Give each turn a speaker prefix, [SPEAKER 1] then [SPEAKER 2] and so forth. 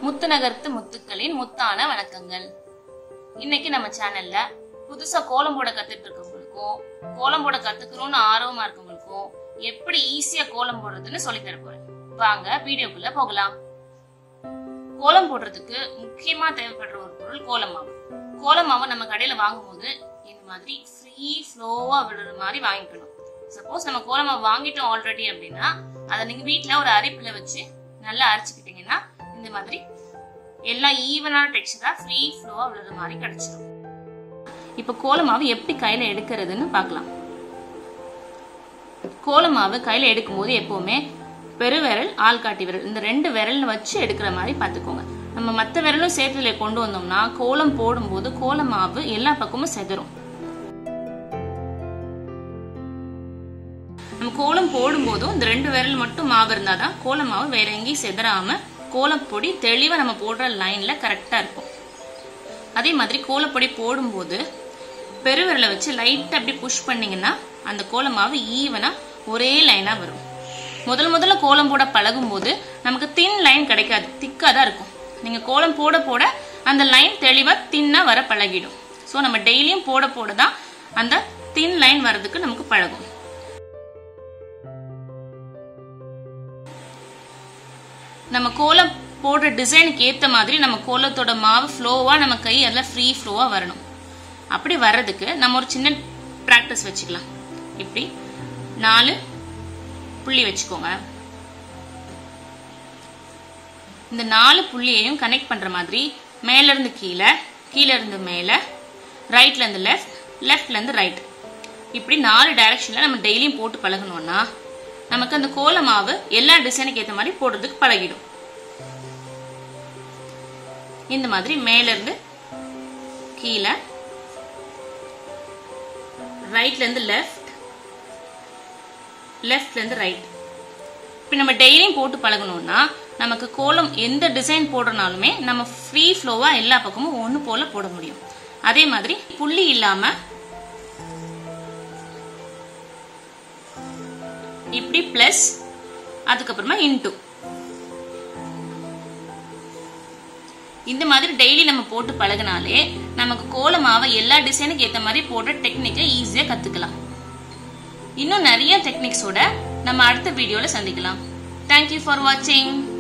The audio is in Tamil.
[SPEAKER 1] முத்து நகர்த்து முத்துக்களின் முத்தான வணக்கங்கள் இன்னைக்கு நம்ம சேனல்ல புதுசா கோலம் போட கத்துட்டு இருக்கவங்களுக்கும் கோலம் போட கத்துக்கணும்னு ஆர்வமா இருக்கவங்களுக்கும் எப்படி ஈஸியா கோலம் போடுறதுன்னு சொல்லி தர போறேன் வாங்க வீடியோக்குள்ள போகலாம் கோலம் போடுறதுக்கு முக்கியமா தேவைப்படுற ஒரு பொருள் கோலம் மாவு கோலம் மாவை நம்ம கடையில வாங்கும்போது இந்த மாதிரி ஃப்ரீ ஃப்ளோவா விடுற மாதிரி வாங்கிக்கணும் சப்போஸ் நம்ம கோலம் மாவு வாங்கிட்டோம் ஆல்ரெடி அப்படின்னா அதை நீங்க வீட்ல ஒரு அரிப்புல வச்சு நல்லா அரைச்சுக்கிட்டீங்கன்னா இந்த மாதிரி எல்லாம் ஈவனான டெக்ஸ்டரா ஃப்ரீ ஃப்ளோவா விழுற மாதிரி கிடைச்சிடும் இப்போ கோலமாவு எப்படி கையில எடுக்கிறதுன்னு பார்க்கலாம் கோலமாவு கையில எடுக்கும்போது எப்பவுமே பெருவிரல் ஆள்காட்டி விரல் இந்த ரெண்டு விரல் வச்சு எடுக்கிற மாதிரி பார்த்துக்கோங்க நம்ம மற்ற விரலும் சேர்த்துல கொண்டு வந்தோம்னா கோலம் போடும்போது கோலமாவு எல்லா பக்கமும் செதறும் நம்ம கோலம் போடும்போதும் இந்த ரெண்டு விரல் மட்டும் மாவு இருந்தாதான் கோலம் மாவு வேற எங்கேயும் செதறாம கோலப்பொடி தெளிவா நம்ம போடுற லைன்ல கரெக்டா இருக்கும் அதே மாதிரி கோலப்பொடி போடும்போது பெருவிரலை வச்சு லைட்டா அப்படி புஷ் பண்ணீங்கன்னா அந்த கோலம் மாவு ஈவனா ஒரே லைனா வரும் முதல் முதல்ல கோலம் போட பழகும் போது நமக்கு தின் லைன் கிடைக்காது திக்கா தான் இருக்கும் நீங்க கோலம் போட போட அந்த லைன் தெளிவா தின்னா வர பழகிடும் ஸோ நம்ம டெய்லியும் போட போட தான் அந்த தின் லைன் வர்றதுக்கு நமக்கு பழகும் நம்ம கோலம் போடுற டிசைனுக்கு ஏற்ற மாதிரி நம்ம கோலத்தோட மாவு ஃப்ளோவா நம்ம கை அதில் ஃப்ரீ ஃப்ளோவா வரணும் அப்படி வர்றதுக்கு நம்ம ஒரு சின்ன ப்ராக்டிஸ் வச்சுக்கலாம் இப்படி நாலு புள்ளி வச்சுக்கோங்க இந்த நாலு புள்ளியையும் கனெக்ட் பண்ற மாதிரி மேல இருந்து கீழே கீழே இருந்து மேலே ரைட்ல இருந்து லெஃப்ட் லெஃப்ட்ல இருந்து ரைட் இப்படி நாலு டைரக்ஷன்ல நம்ம டெய்லியும் போட்டு பழகணும்னா நமக்கு அந்த கோல மாவு எல்லா டிசைனுக்கு ஏற்ற மாதிரி போடுறதுக்கு பழகிடும் இந்த மாதிரி மேல இருந்து கீழே ரைட்ல இருந்து லெஃப்ட் லெஃப்ட்ல இருந்து ரைட் இப்போ நம்ம டெய்லியும் போட்டு பழகணும்னா நமக்கு கோலம் எந்த டிசைன் போடுறனாலுமே நம்ம ஃப்ரீ ஃப்ளோவா எல்லா பக்கமும் ஒன்று போல போட முடியும் அதே மாதிரி புள்ளி இல்லாம இப்படி பிளஸ் அதுக்கப்புறமா இன்டூ இந்த மாதிரி டெய்லி நம்ம போட்டு பழகினாலே நமக்கு கோல மாவை எல்லா டிசைனுக்கு ஏற்ற மாதிரி போடுற டெக்னிக்கை ஈஸியாக கற்றுக்கலாம் இன்னும் நிறைய டெக்னிக்ஸோட நம்ம அடுத்த வீடியோவில் சந்திக்கலாம் தேங்க்யூ ஃபார் வாட்சிங்